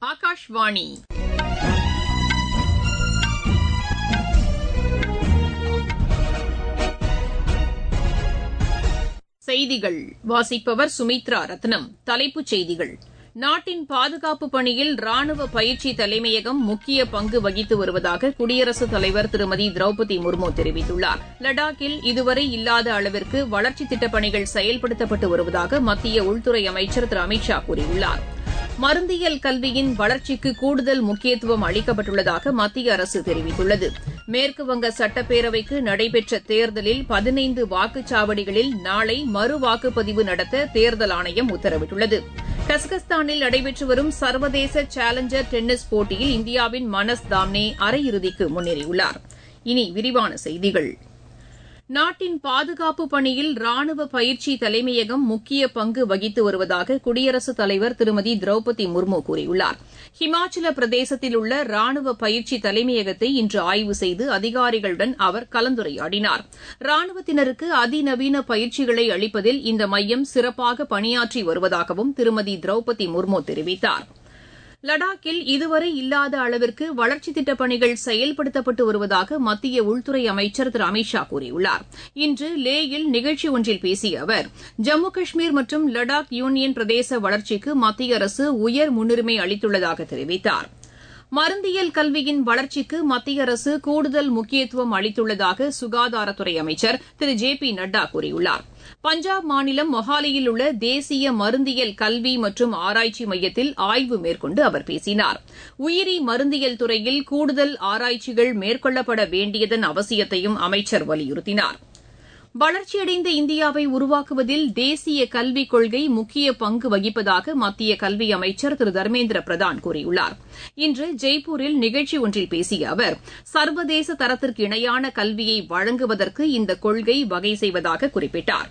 ஆகாஷ்வாணி செய்திகள் வாசிப்பவர் சுமித்ரா ரத்னம் தலைப்புச் செய்திகள் நாட்டின் பாதுகாப்பு பணியில் ராணுவ பயிற்சி தலைமையகம் முக்கிய பங்கு வகித்து வருவதாக குடியரசுத் தலைவர் திருமதி திரௌபதி முர்மு தெரிவித்துள்ளார் லடாக்கில் இதுவரை இல்லாத அளவிற்கு வளர்ச்சித் திட்டப் பணிகள் செயல்படுத்தப்பட்டு வருவதாக மத்திய உள்துறை அமைச்சர் திரு அமித் ஷா கூறியுள்ளார் மருந்தியல் கல்வியின் வளர்ச்சிக்கு கூடுதல் முக்கியத்துவம் அளிக்கப்பட்டுள்ளதாக மத்திய அரசு தெரிவித்துள்ளது மேற்குவங்க சட்டப்பேரவைக்கு நடைபெற்ற தேர்தலில் பதினைந்து வாக்குச்சாவடிகளில் நாளை மறு வாக்குப்பதிவு நடத்த தேர்தல் ஆணையம் உத்தரவிட்டுள்ளது கசகஸ்தானில் நடைபெற்று வரும் சர்வதேச சேலஞ்சர் டென்னிஸ் போட்டியில் இந்தியாவின் மனஸ் தாம்னே அரையிறுதிக்கு முன்னேறியுள்ளார் இனி விரிவான செய்திகள் நாட்டின் பாதுகாப்பு பணியில் ராணுவ பயிற்சி தலைமையகம் முக்கிய பங்கு வகித்து வருவதாக குடியரசுத் தலைவர் திருமதி திரௌபதி முர்மு கூறியுள்ளார் ஹிமாச்சல பிரதேசத்தில் உள்ள ராணுவ பயிற்சி தலைமையகத்தை இன்று ஆய்வு செய்து அதிகாரிகளுடன் அவர் கலந்துரையாடினார் ராணுவத்தினருக்கு அதிநவீன பயிற்சிகளை அளிப்பதில் இந்த மையம் சிறப்பாக பணியாற்றி வருவதாகவும் திருமதி திரௌபதி முர்மு தெரிவித்தாா் லடாக்கில் இதுவரை இல்லாத அளவிற்கு வளர்ச்சித் திட்டப் பணிகள் செயல்படுத்தப்பட்டு வருவதாக மத்திய உள்துறை அமைச்சர் திரு அமித் ஷா கூறியுள்ளார் இன்று லேயில் நிகழ்ச்சி ஒன்றில் பேசிய அவர் ஜம்மு காஷ்மீர் மற்றும் லடாக் யூனியன் பிரதேச வளர்ச்சிக்கு மத்திய அரசு உயர் முன்னுரிமை அளித்துள்ளதாக தெரிவித்தார் மருந்தியல் கல்வியின் வளர்ச்சிக்கு மத்திய அரசு கூடுதல் முக்கியத்துவம் அளித்துள்ளதாக சுகாதாரத்துறை அமைச்சர் திரு ஜே பி நட்டா கூறியுள்ளார் பஞ்சாப் மாநிலம் மொஹாலியில் உள்ள தேசிய மருந்தியல் கல்வி மற்றும் ஆராய்ச்சி மையத்தில் ஆய்வு மேற்கொண்டு அவர் பேசினார் உயிரி மருந்தியல் துறையில் கூடுதல் ஆராய்ச்சிகள் மேற்கொள்ளப்பட வேண்டியதன் அவசியத்தையும் அமைச்சர் வலியுறுத்தினார் வளர்ச்சியடைந்த இந்தியாவை உருவாக்குவதில் தேசிய கல்விக் கொள்கை முக்கிய பங்கு வகிப்பதாக மத்திய கல்வி அமைச்சர் திரு தர்மேந்திர பிரதான் கூறியுள்ளார் இன்று ஜெய்ப்பூரில் நிகழ்ச்சி ஒன்றில் பேசிய அவர் சர்வதேச தரத்திற்கு இணையான கல்வியை வழங்குவதற்கு இந்த கொள்கை வகை செய்வதாக குறிப்பிட்டார்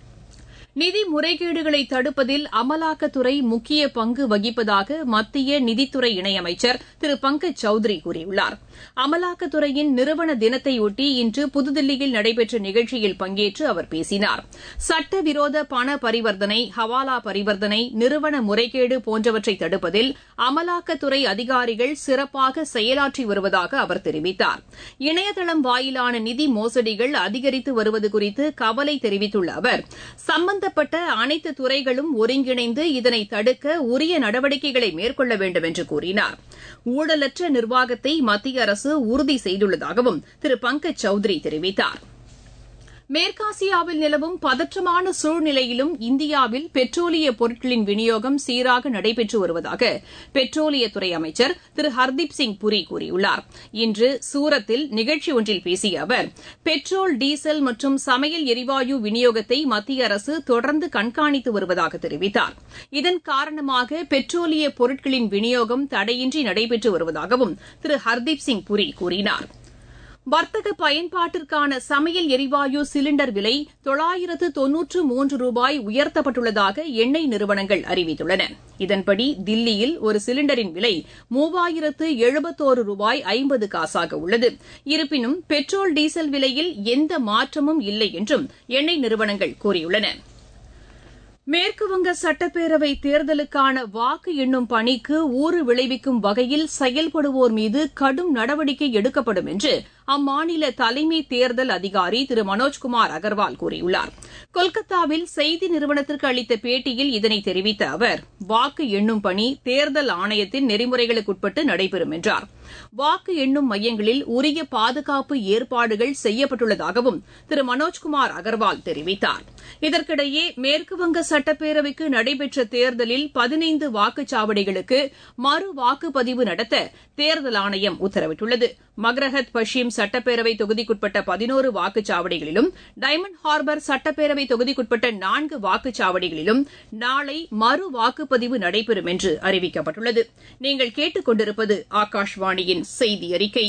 நிதி முறைகேடுகளை தடுப்பதில் அமலாக்கத்துறை முக்கிய பங்கு வகிப்பதாக மத்திய நிதித்துறை இணையமைச்சர் திரு பங்கஜ் சௌத்ரி கூறியுள்ளார் அமலாக்கத்துறையின் நிறுவன தினத்தையொட்டி இன்று புதுதில்லியில் நடைபெற்ற நிகழ்ச்சியில் பங்கேற்று அவர் பேசினார் சட்டவிரோத பண பரிவர்த்தனை ஹவாலா பரிவர்த்தனை நிறுவன முறைகேடு போன்றவற்றை தடுப்பதில் அமலாக்கத்துறை அதிகாரிகள் சிறப்பாக செயலாற்றி வருவதாக அவர் தெரிவித்தார் இணையதளம் வாயிலான நிதி மோசடிகள் அதிகரித்து வருவது குறித்து கவலை தெரிவித்துள்ள அவர் சம்பந்தப்பட்ட அனைத்து துறைகளும் ஒருங்கிணைந்து இதனை தடுக்க உரிய நடவடிக்கைகளை மேற்கொள்ள வேண்டும் என்று கூறினார் ஊழலற்ற நிர்வாகத்தை மத்திய அரசு உறுதி செய்துள்ளதாகவும் திரு பங்கஜ் சௌத்ரி தெரிவித்தாா் மேற்காசியாவில் நிலவும் பதற்றமான சூழ்நிலையிலும் இந்தியாவில் பெட்ரோலிய பொருட்களின் விநியோகம் சீராக நடைபெற்று வருவதாக பெட்ரோலியத்துறை அமைச்சர் திரு ஹர்தீப் சிங் புரி கூறியுள்ளார் இன்று சூரத்தில் நிகழ்ச்சி ஒன்றில் பேசிய அவர் பெட்ரோல் டீசல் மற்றும் சமையல் எரிவாயு விநியோகத்தை மத்திய அரசு தொடர்ந்து கண்காணித்து வருவதாக தெரிவித்தார் இதன் காரணமாக பெட்ரோலிய பொருட்களின் விநியோகம் தடையின்றி நடைபெற்று வருவதாகவும் திரு ஹர்தீப் சிங் புரி கூறினாா் வர்த்தக பயன்பாட்டிற்கான சமையல் எரிவாயு சிலிண்டர் விலை தொள்ளாயிரத்து தொன்னூற்று மூன்று ரூபாய் உயர்த்தப்பட்டுள்ளதாக எண்ணெய் நிறுவனங்கள் அறிவித்துள்ளன இதன்படி தில்லியில் ஒரு சிலிண்டரின் விலை மூவாயிரத்து எழுபத்தோரு ரூபாய் ஐம்பது காசாக உள்ளது இருப்பினும் பெட்ரோல் டீசல் விலையில் எந்த மாற்றமும் இல்லை என்றும் எண்ணெய் நிறுவனங்கள் கூறியுள்ளன மேற்குவங்க சட்டப்பேரவை தேர்தலுக்கான வாக்கு எண்ணும் பணிக்கு ஊறு விளைவிக்கும் வகையில் செயல்படுவோர் மீது கடும் நடவடிக்கை எடுக்கப்படும் என்று அம்மாநில தலைமை தேர்தல் அதிகாரி திரு மனோஜ்குமார் அகர்வால் கூறியுள்ளார் கொல்கத்தாவில் செய்தி நிறுவனத்திற்கு அளித்த பேட்டியில் இதனை தெரிவித்த அவர் வாக்கு எண்ணும் பணி தேர்தல் ஆணையத்தின் நெறிமுறைகளுக்குட்பட்டு நடைபெறும் என்றார் வாக்கு எண்ணும் மையங்களில் உரிய பாதுகாப்பு ஏற்பாடுகள் செய்யப்பட்டுள்ளதாகவும் திரு மனோஜ்குமார் அகர்வால் தெரிவித்தார் இதற்கிடையே மேற்குவங்க சட்டப்பேரவைக்கு நடைபெற்ற தேர்தலில் பதினைந்து வாக்குச்சாவடிகளுக்கு மறு வாக்குப்பதிவு நடத்த தேர்தல் ஆணையம் உத்தரவிட்டுள்ளது மக்ரஹத் பஷீம் சட்டப்பேரவை தொகுதிக்குட்பட்ட பதினோரு வாக்குச்சாவடிகளிலும் டைமண்ட் ஹார்பர் சட்டப்பேரவை தொகுதிக்குட்பட்ட நான்கு வாக்குச்சாவடிகளிலும் நாளை மறு வாக்குப்பதிவு நடைபெறும் என்று அறிவிக்கப்பட்டுள்ளது நீங்கள் கேட்டுக் கொண்டிருப்பது ஆகாஷ்வாணியின் செய்தி அறிக்கை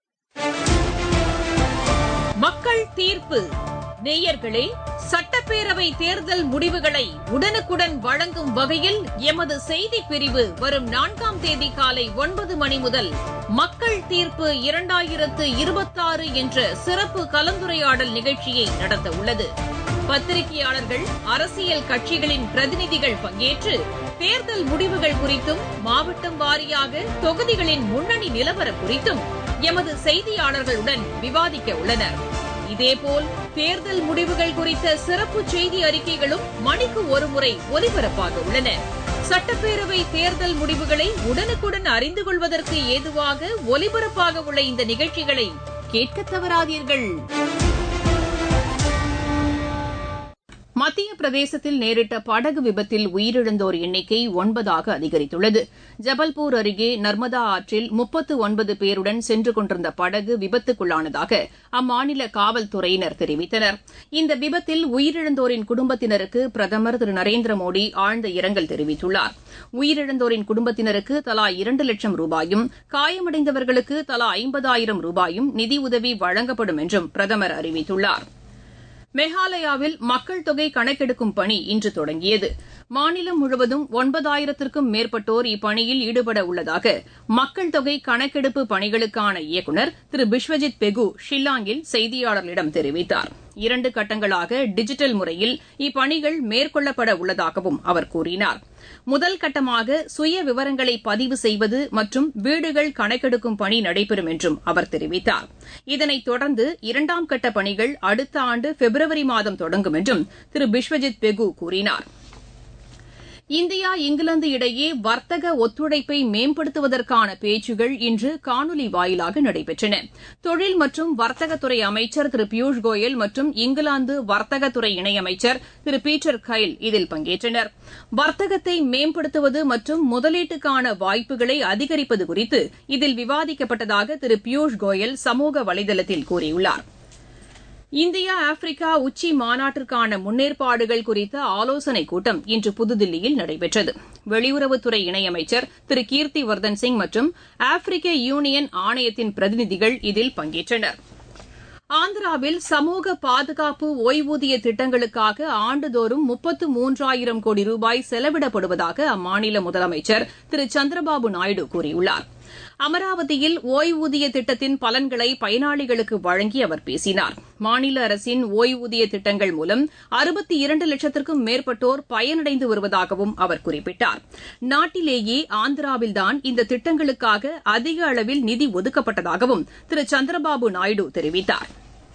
மக்கள் தீர்ப்பு நேயர்களே சட்டப்பேரவை தேர்தல் முடிவுகளை உடனுக்குடன் வழங்கும் வகையில் எமது செய்தி பிரிவு வரும் நான்காம் தேதி காலை ஒன்பது மணி முதல் மக்கள் தீர்ப்பு இரண்டாயிரத்து இருபத்தாறு என்ற சிறப்பு கலந்துரையாடல் நிகழ்ச்சியை நடத்த உள்ளது பத்திரிகையாளர்கள் அரசியல் கட்சிகளின் பிரதிநிதிகள் பங்கேற்று தேர்தல் முடிவுகள் குறித்தும் மாவட்டம் வாரியாக தொகுதிகளின் முன்னணி நிலவரம் குறித்தும் எமது செய்தியாளர்களுடன் விவாதிக்க உள்ளனர் இதேபோல் தேர்தல் முடிவுகள் குறித்த சிறப்பு செய்தி அறிக்கைகளும் மணிக்கு ஒருமுறை ஒலிபரப்பாக உள்ளன சட்டப்பேரவை தேர்தல் முடிவுகளை உடனுக்குடன் அறிந்து கொள்வதற்கு ஏதுவாக ஒலிபரப்பாக உள்ள இந்த நிகழ்ச்சிகளை கேட்க தவறாதீர்கள் மத்திய பிரதேசத்தில் நேரிட்ட படகு விபத்தில் உயிரிழந்தோர் எண்ணிக்கை ஒன்பதாக அதிகரித்துள்ளது ஜபல்பூர் அருகே நர்மதா ஆற்றில் முப்பத்து ஒன்பது பேருடன் சென்று கொண்டிருந்த படகு விபத்துக்குள்ளானதாக அம்மாநில காவல்துறையினர் தெரிவித்தனர் இந்த விபத்தில் உயிரிழந்தோரின் குடும்பத்தினருக்கு பிரதமர் திரு நரேந்திர மோடி ஆழ்ந்த இரங்கல் தெரிவித்துள்ளார் உயிரிழந்தோரின் குடும்பத்தினருக்கு தலா இரண்டு லட்சம் ரூபாயும் காயமடைந்தவர்களுக்கு தலா ஐம்பதாயிரம் ரூபாயும் நிதியுதவி வழங்கப்படும் என்றும் பிரதமர் அறிவித்துள்ளாா் மேகாலயாவில் மக்கள் தொகை கணக்கெடுக்கும் பணி இன்று தொடங்கியது மாநிலம் முழுவதும் ஒன்பதாயிரத்திற்கும் மேற்பட்டோர் இப்பணியில் ஈடுபட உள்ளதாக மக்கள் தொகை கணக்கெடுப்பு பணிகளுக்கான இயக்குநர் திரு பிஸ்வஜித் பெகு ஷில்லாங்கில் செய்தியாளர்களிடம் தெரிவித்தார் இரண்டு கட்டங்களாக டிஜிட்டல் முறையில் இப்பணிகள் மேற்கொள்ளப்பட உள்ளதாகவும் அவர் கூறினார் முதல் கட்டமாக சுய விவரங்களை பதிவு செய்வது மற்றும் வீடுகள் கணக்கெடுக்கும் பணி நடைபெறும் என்றும் அவர் தெரிவித்தார் இதனைத் தொடர்ந்து இரண்டாம் கட்ட பணிகள் அடுத்த ஆண்டு பிப்ரவரி மாதம் தொடங்கும் என்றும் திரு பிஸ்வஜித் பெகு கூறினார் இந்தியா இங்கிலாந்து இடையே வர்த்தக ஒத்துழைப்பை மேம்படுத்துவதற்கான பேச்சுகள் இன்று காணொலி வாயிலாக நடைபெற்றன தொழில் மற்றும் வர்த்தகத்துறை அமைச்சர் திரு பியூஷ் கோயல் மற்றும் இங்கிலாந்து வர்த்தகத்துறை இணையமைச்சர் திரு பீட்டர் கைல் இதில் பங்கேற்றனர் வர்த்தகத்தை மேம்படுத்துவது மற்றும் முதலீட்டுக்கான வாய்ப்புகளை அதிகரிப்பது குறித்து இதில் விவாதிக்கப்பட்டதாக திரு பியூஷ் கோயல் சமூக வலைதளத்தில் கூறியுள்ளாா் இந்தியா ஆப்பிரிக்கா உச்சி மாநாட்டிற்கான முன்னேற்பாடுகள் குறித்த ஆலோசனைக் கூட்டம் இன்று புதுதில்லியில் நடைபெற்றது வெளியுறவுத்துறை இணையமைச்சர் திரு கீர்த்தி வர்தன் சிங் மற்றும் ஆப்பிரிக்க யூனியன் ஆணையத்தின் பிரதிநிதிகள் இதில் பங்கேற்றனர் ஆந்திராவில் சமூக பாதுகாப்பு ஓய்வூதிய திட்டங்களுக்காக ஆண்டுதோறும் முப்பத்து மூன்றாயிரம் கோடி ரூபாய் செலவிடப்படுவதாக அம்மாநில முதலமைச்சர் திரு சந்திரபாபு நாயுடு கூறியுள்ளார் அமராவதியில் ஓய்வூதிய திட்டத்தின் பலன்களை பயனாளிகளுக்கு வழங்கி அவர் பேசினார் மாநில அரசின் ஓய்வூதிய திட்டங்கள் மூலம் அறுபத்தி இரண்டு லட்சத்திற்கும் மேற்பட்டோர் பயனடைந்து வருவதாகவும் அவர் குறிப்பிட்டார் நாட்டிலேயே ஆந்திராவில்தான் இந்த திட்டங்களுக்காக அதிக அளவில் நிதி ஒதுக்கப்பட்டதாகவும் திரு சந்திரபாபு நாயுடு தெரிவித்தார்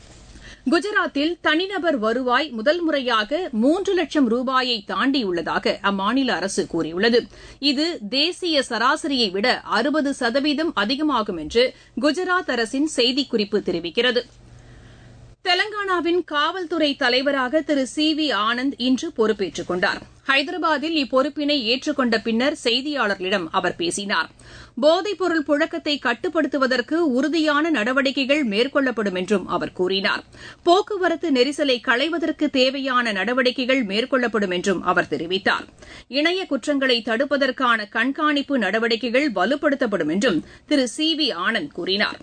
குஜராத்தில் தனிநபர் வருவாய் முதல் முறையாக மூன்று லட்சம் ரூபாயை தாண்டியுள்ளதாக அம்மாநில அரசு கூறியுள்ளது இது தேசிய சராசரியை விட அறுபது சதவீதம் அதிகமாகும் என்று குஜராத் அரசின் செய்திக்குறிப்பு தெரிவிக்கிறது தெலங்கானாவின் காவல்துறை தலைவராக திரு சி வி ஆனந்த் இன்று பொறுப்பேற்றுக் கொண்டார் ஹைதராபாத்தில் இப்பொறுப்பினை ஏற்றுக்கொண்ட பின்னர் செய்தியாளர்களிடம் அவர் பேசினார் போதைப்பொருள் புழக்கத்தை கட்டுப்படுத்துவதற்கு உறுதியான நடவடிக்கைகள் மேற்கொள்ளப்படும் என்றும் அவர் கூறினார் போக்குவரத்து நெரிசலை களைவதற்கு தேவையான நடவடிக்கைகள் மேற்கொள்ளப்படும் என்றும் அவர் தெரிவித்தார் இணைய குற்றங்களை தடுப்பதற்கான கண்காணிப்பு நடவடிக்கைகள் வலுப்படுத்தப்படும் என்றும் திரு சி வி ஆனந்த் கூறினாா்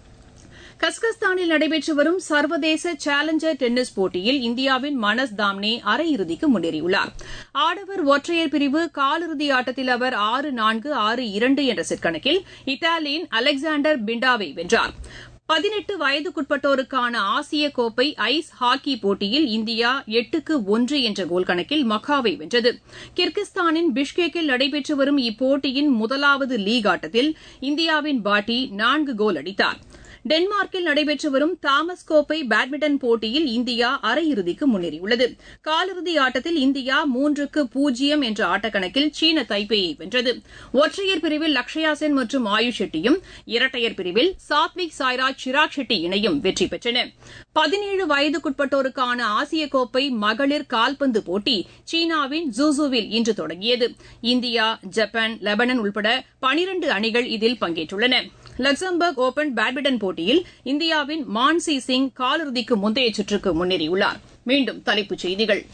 கஸ்கஸ்தானில் நடைபெற்று வரும் சர்வதேச சேலஞ்சர் டென்னிஸ் போட்டியில் இந்தியாவின் மனஸ் தாம்னே அரையிறுதிக்கு முன்னேறியுள்ளார் ஆடவர் ஒற்றையர் பிரிவு காலிறுதி ஆட்டத்தில் அவர் ஆறு நான்கு ஆறு இரண்டு என்ற செட் கணக்கில் இத்தாலியின் அலெக்சாண்டர் பிண்டாவை வென்றார் பதினெட்டு வயதுக்குட்பட்டோருக்கான ஆசிய கோப்பை ஐஸ் ஹாக்கி போட்டியில் இந்தியா எட்டுக்கு ஒன்று என்ற கோல் கணக்கில் மக்காவை வென்றது கிர்கிஸ்தானின் பிஷ்கேக்கில் நடைபெற்று வரும் இப்போட்டியின் முதலாவது லீக் ஆட்டத்தில் இந்தியாவின் பாட்டி நான்கு கோல் அடித்தார் டென்மார்க்கில் நடைபெற்று வரும் தாமஸ் கோப்பை பேட்மிண்டன் போட்டியில் இந்தியா அரையிறுதிக்கு முன்னேறியுள்ளது காலிறுதி ஆட்டத்தில் இந்தியா மூன்றுக்கு பூஜ்ஜியம் என்ற ஆட்டக்கணக்கில் சீன தைப்பேயை வென்றது ஒற்றையர் பிரிவில் லக்ஷயா சென் மற்றும் ஆயுஷ் ஷெட்டியும் இரட்டையர் பிரிவில் சாத்விக் சாய்ராஜ் சிராக் ஷெட்டி இணையும் வெற்றி பெற்றன பதினேழு வயதுக்குட்பட்டோருக்கான ஆசிய கோப்பை மகளிர் கால்பந்து போட்டி சீனாவின் ஜூசூவில் இன்று தொடங்கியது இந்தியா ஜப்பான் லெபனன் உள்பட பனிரண்டு அணிகள் இதில் பங்கேற்றுள்ளன லக்சம்பர்க் ஓபன் பேட்மிண்டன் போட்டியில் இந்தியாவின் மான்சி சிங் காலிறுதிக்கு முந்தைய சுற்றுக்கு முன்னேறியுள்ளார் மீண்டும் தலைப்புச் செய்திகள்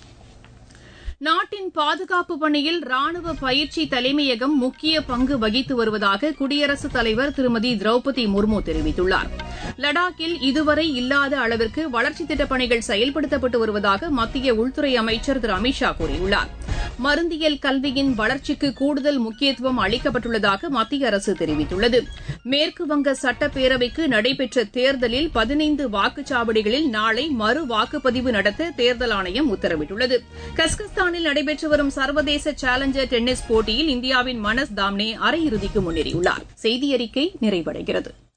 நாட்டின் பாதுகாப்பு பணியில் ராணுவ பயிற்சி தலைமையகம் முக்கிய பங்கு வகித்து வருவதாக குடியரசுத் தலைவர் திருமதி திரௌபதி முர்மு தெரிவித்துள்ளார் லடாக்கில் இதுவரை இல்லாத அளவிற்கு வளர்ச்சித் திட்டப் பணிகள் செயல்படுத்தப்பட்டு வருவதாக மத்திய உள்துறை அமைச்சர் திரு அமித்ஷா கூறியுள்ளார் மருந்தியல் கல்வியின் வளர்ச்சிக்கு கூடுதல் முக்கியத்துவம் அளிக்கப்பட்டுள்ளதாக மத்திய அரசு தெரிவித்துள்ளது மேற்குவங்க சட்டப்பேரவைக்கு நடைபெற்ற தேர்தலில் பதினைந்து வாக்குச்சாவடிகளில் நாளை மறு வாக்குப்பதிவு நடத்த தேர்தல் ஆணையம் உத்தரவிட்டுள்ளது கஸ்கஸ்தானில் நடைபெற்று வரும் சர்வதேச சேலஞ்சர் டென்னிஸ் போட்டியில் இந்தியாவின் மனஸ் தாம்னே அரையிறுதிக்கு முன்னேறியுள்ளார் செய்தி அறிக்கை நிறைவடைகிறது